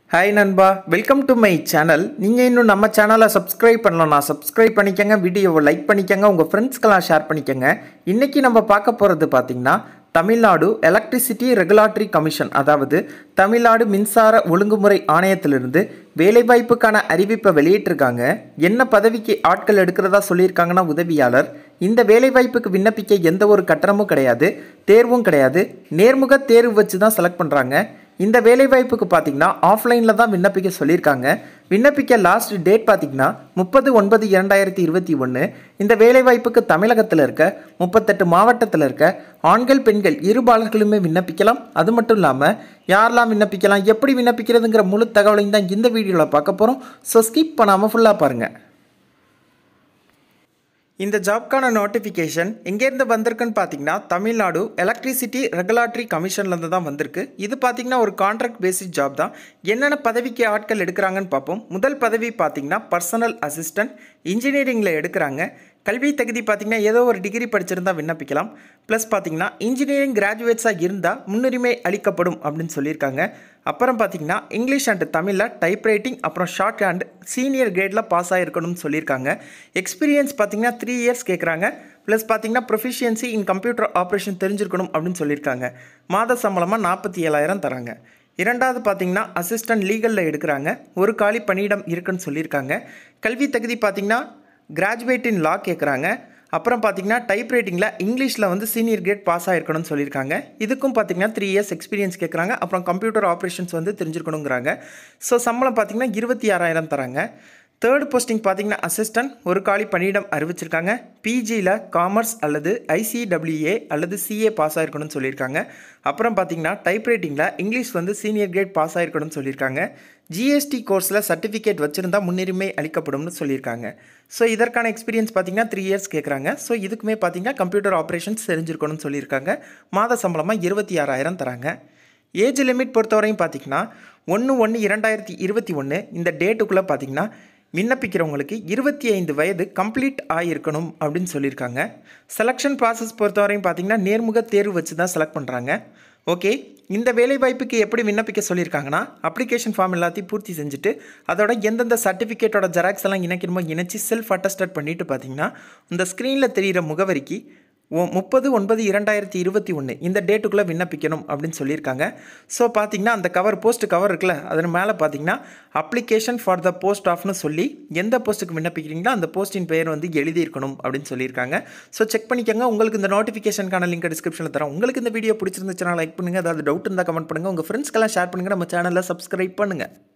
hi நண்பா welcome to my channel நீங்கள் இன்னும் நம்ம சேனலை சப்ஸ்கிரைப் பண்ணலன்னா சப்ஸ்கிரைப் பண்ணிக்கங்க வீடியோவை லைக் பண்ணிக்கங்க உங்கள் ஃப்ரெண்ட்ஸ்க்கெல்லாம் ஷேர் பண்ணிக்கங்க இன்றைக்கி நம்ம பார்க்க போகிறது பார்த்திங்கன்னா தமிழ்நாடு எலக்ட்ரிசிட்டி ரெகுலாட்டரி கமிஷன் அதாவது தமிழ்நாடு மின்சார ஒழுங்குமுறை ஆணையத்திலிருந்து வேலைவாய்ப்புக்கான அறிவிப்பை வெளியிட்டிருக்காங்க என்ன பதவிக்கு ஆட்கள் எடுக்கிறதா சொல்லியிருக்காங்கன்னா உதவியாளர் இந்த வேலைவாய்ப்புக்கு விண்ணப்பிக்க எந்த ஒரு கட்டணமும் கிடையாது தேர்வும் கிடையாது நேர்முக தேர்வு வச்சு தான் செலக்ட் பண்ணுறாங்க இந்த வேலைவாய்ப்புக்கு பார்த்தீங்கன்னா ஆஃப்லைனில் தான் விண்ணப்பிக்க சொல்லியிருக்காங்க விண்ணப்பிக்க லாஸ்ட் டேட் பார்த்தீங்கன்னா முப்பது ஒன்பது இரண்டாயிரத்தி இருபத்தி ஒன்று இந்த வேலைவாய்ப்புக்கு தமிழகத்தில் இருக்க முப்பத்தெட்டு மாவட்டத்தில் இருக்க ஆண்கள் பெண்கள் இருபாலர்களுமே விண்ணப்பிக்கலாம் அது மட்டும் இல்லாமல் யாரெல்லாம் விண்ணப்பிக்கலாம் எப்படி விண்ணப்பிக்கிறதுங்கிற முழு தகவலையும் தான் இந்த வீடியோவில் பார்க்க போகிறோம் ஸோ ஸ்கிப் பண்ணாமல் ஃபுல்லாக பாருங்கள் இந்த ஜாப்க்கான நோட்டிஃபிகேஷன் எங்கேருந்து வந்திருக்குன்னு பார்த்தீங்கன்னா தமிழ்நாடு எலக்ட்ரிசிட்டி ரெகுலாட்டரி கமிஷன்லேருந்து தான் வந்திருக்கு இது பார்த்தீங்கன்னா ஒரு கான்ட்ராக்ட் பேசிக் ஜாப் தான் என்னென்ன பதவிக்கு ஆட்கள் எடுக்கிறாங்கன்னு பார்ப்போம் முதல் பதவி பார்த்தீங்கன்னா பர்சனல் அசிஸ்டன்ட் இன்ஜினியரிங்கில் எடுக்கிறாங்க கல்வி தகுதி பார்த்தீங்கன்னா ஏதோ ஒரு டிகிரி படிச்சிருந்தா விண்ணப்பிக்கலாம் ப்ளஸ் பார்த்தீங்கன்னா இன்ஜினியரிங் கிராஜுவேட்ஸாக இருந்தால் முன்னுரிமை அளிக்கப்படும் அப்படின்னு சொல்லியிருக்காங்க அப்புறம் பார்த்தீங்கன்னா இங்கிலீஷ் அண்ட் தமிழில் டைப் ரைட்டிங் அப்புறம் ஷார்ட் ஹேண்ட் சீனியர் கிரேடில் பாஸ் ஆகிருக்கணும்னு சொல்லியிருக்காங்க எக்ஸ்பீரியன்ஸ் பார்த்தீங்கன்னா த்ரீ இயர்ஸ் கேட்குறாங்க ப்ளஸ் பார்த்தீங்கன்னா ப்ரொஃபிஷியன்சி இன் கம்ப்யூட்டர் ஆப்ரேஷன் தெரிஞ்சிருக்கணும் அப்படின்னு சொல்லியிருக்காங்க மாத சம்பளமாக நாற்பத்தி ஏழாயிரம் தராங்க இரண்டாவது பார்த்தீங்கன்னா அசிஸ்டன்ட் லீகலில் எடுக்கிறாங்க ஒரு காலி பணியிடம் இருக்குன்னு சொல்லியிருக்காங்க கல்வி தகுதி பார்த்தீங்கன்னா கிராஜுவேட் இன் லா கேட்குறாங்க அப்புறம் பார்த்தீங்கன்னா டைப் ரைட்டிங்கில் இங்கிலீஷில் வந்து சீனியர் கிரேட் பாஸ் ஆகிருக்கணும்னு சொல்லியிருக்காங்க இதுக்கும் பார்த்தீங்கன்னா த்ரீ இயர்ஸ் எக்ஸ்பீரியன்ஸ் கேட்குறாங்க அப்புறம் கம்ப்யூட்டர் ஆப்ரேஷன்ஸ் வந்து தெரிஞ்சிருக்கணுங்கிறாங்க ஸோ சம்பளம் பார்த்தீங்கன்னா இருபத்தி ஆறாயிரம் தராங்க தேர்ட் போஸ்டிங் பார்த்தீங்கன்னா அசிஸ்டன்ட் ஒரு காலி பணியிடம் அறிவிச்சிருக்காங்க பிஜியில் காமர்ஸ் அல்லது ஐசிடபிள்யூஏ அல்லது சிஏ பாஸ் ஆகிருக்கணும்னு சொல்லியிருக்காங்க அப்புறம் பார்த்தீங்கன்னா டைப் ரைட்டிங்கில் இங்கிலீஷ் வந்து சீனியர் கிரேட் பாஸ் ஆகிருக்கணும்னு சொல்லியிருக்காங்க ஜிஎஸ்டி கோர்ஸில் சர்டிஃபிகேட் வச்சுருந்தா முன்னுரிமை அளிக்கப்படும்னு சொல்லியிருக்காங்க ஸோ இதற்கான எக்ஸ்பீரியன்ஸ் பார்த்தீங்கன்னா த்ரீ இயர்ஸ் கேட்குறாங்க ஸோ இதுக்குமே பார்த்தீங்கன்னா கம்ப்யூட்டர் ஆப்ரேஷன்ஸ் தெரிஞ்சிருக்கணும்னு சொல்லியிருக்காங்க மாத சம்பளமாக இருபத்தி ஆறாயிரம் தராங்க ஏஜ் லிமிட் பொறுத்தவரையும் பார்த்தீங்கன்னா ஒன்று ஒன்று இரண்டாயிரத்தி இருபத்தி ஒன்று இந்த டேட்டுக்குள்ளே பார்த்தீங்கன்னா விண்ணப்பிக்கிறவங்களுக்கு இருபத்தி ஐந்து வயது கம்ப்ளீட் ஆகியிருக்கணும் அப்படின்னு சொல்லியிருக்காங்க செலெக்ஷன் ப்ராசஸ் பொறுத்தவரையும் பார்த்தீங்கன்னா நேர்முக தேர்வு வச்சு தான் செலக்ட் பண்ணுறாங்க ஓகே இந்த வேலைவாய்ப்புக்கு எப்படி விண்ணப்பிக்க சொல்லியிருக்காங்கன்னா அப்ளிகேஷன் ஃபார்ம் எல்லாத்தையும் பூர்த்தி செஞ்சுட்டு அதோட எந்தெந்த சர்டிஃபிகேட்டோட ஜெராக்ஸ் எல்லாம் இணைக்கணுமோ இணைச்சி செல்ஃப் அட்டஸ்டட் பண்ணிட்டு பார்த்தீங்கன்னா இந்த ஸ்க்ரீனில் தெரிகிற முகவரிக்கு ஓ முப்பது ஒன்பது இரண்டாயிரத்தி இருபத்தி ஒன்று இந்த டேட்டுக்குள்ளே விண்ணப்பிக்கணும் அப்படின்னு சொல்லியிருக்காங்க ஸோ பார்த்தீங்கன்னா அந்த கவர் போஸ்ட் கவர் இருக்குல்ல அதன் மேலே பார்த்தீங்கன்னா அப்ளிகேஷன் ஃபார் த போஸ்ட் ஆஃப்னு சொல்லி எந்த போஸ்ட்டுக்கு விண்ணப்பிக்கிறீங்களோ அந்த போஸ்டின் பெயர் வந்து எழுதியிருக்கணும் அப்படின்னு சொல்லியிருக்காங்க ஸோ செக் பண்ணிக்கோங்க உங்களுக்கு இந்த நோட்டிஃபிகேஷனுக்கான லிங்க் டிஸ்கிரிப்ஷனில் தரோம் உங்களுக்கு இந்த வீடியோ பிடிச்சிருந்துச்சுன்னா லைக் பண்ணுங்கள் அதாவது டவுட் இருந்தால் கமெண்ட் பண்ணுங்கள் உங்கள் ஃப்ரெண்ட்ஸ்க்கெல்லாம் ஷேர் பண்ணுங்கள் நம்ம சேனலில் சப்ஸ்கிரைப் பண்ணுங்கள்